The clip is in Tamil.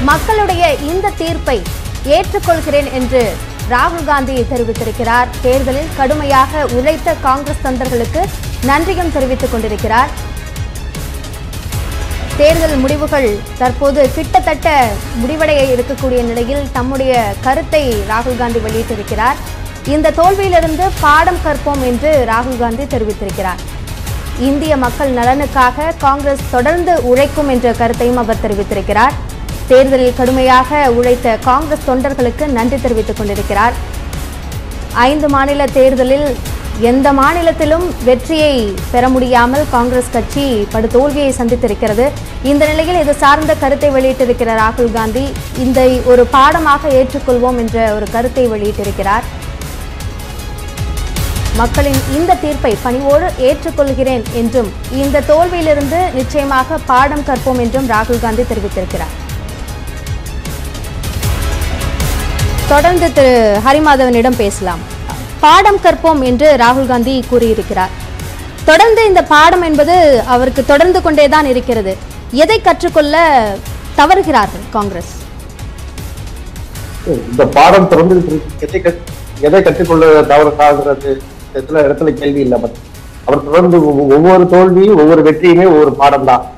மக்களுடைய இந்த தீர்ப்பை ஏற்றுக்கொள்கிறேன் என்று ராகுல் காந்தி தெரிவித்திருக்கிறார் தேர்தலில் கடுமையாக உழைத்த காங்கிரஸ் தொண்டர்களுக்கு நன்றியும் தெரிவித்துக் கொண்டிருக்கிறார் தேர்தல் முடிவுகள் தற்போது கிட்டத்தட்ட முடிவடைய இருக்கக்கூடிய நிலையில் தம்முடைய கருத்தை ராகுல் காந்தி வெளியிட்டிருக்கிறார் இந்த தோல்வியிலிருந்து பாடம் கற்போம் என்று ராகுல் காந்தி தெரிவித்திருக்கிறார் இந்திய மக்கள் நலனுக்காக காங்கிரஸ் தொடர்ந்து உழைக்கும் என்ற கருத்தையும் அவர் தெரிவித்திருக்கிறார் தேர்தலில் கடுமையாக உழைத்த காங்கிரஸ் தொண்டர்களுக்கு நன்றி தெரிவித்துக் கொண்டிருக்கிறார் ஐந்து மாநில தேர்தலில் எந்த மாநிலத்திலும் வெற்றியை பெற முடியாமல் காங்கிரஸ் கட்சி படுதோல்வியை சந்தித்திருக்கிறது இந்த நிலையில் இது சார்ந்த கருத்தை வெளியிட்டிருக்கிற ராகுல் காந்தி இந்த ஒரு பாடமாக ஏற்றுக்கொள்வோம் என்ற ஒரு கருத்தை வெளியிட்டிருக்கிறார் மக்களின் இந்த தீர்ப்பை பணிவோடு ஏற்றுக்கொள்கிறேன் என்றும் இந்த தோல்வியிலிருந்து நிச்சயமாக பாடம் கற்போம் என்றும் ராகுல் காந்தி தெரிவித்திருக்கிறார் தொடர்ந்து திரு ஹரிமாதவனிடம் பேசலாம் பாடம் கற்போம் என்று ராகுல் காந்தி கூறியிருக்கிறார் தொடர்ந்து இந்த பாடம் என்பது அவருக்கு தொடர்ந்து கொண்டேதான் இருக்கிறது எதை கற்றுக்கொள்ள தவறுகிறார்கள் காங்கிரஸ் இந்த பாடம் தொடர்ந்து எதை கற்- எதை கற்றுக்கொள்ள தவறுகிறது இடத்துல இடத்துல கேள்வி இல்லை பட் அவர் தொடர்ந்து ஒவ்வொ- ஒவ்வொரு தோல்வியும் ஒவ்வொரு வெற்றியுமே ஒவ்வொரு பாடம் தான்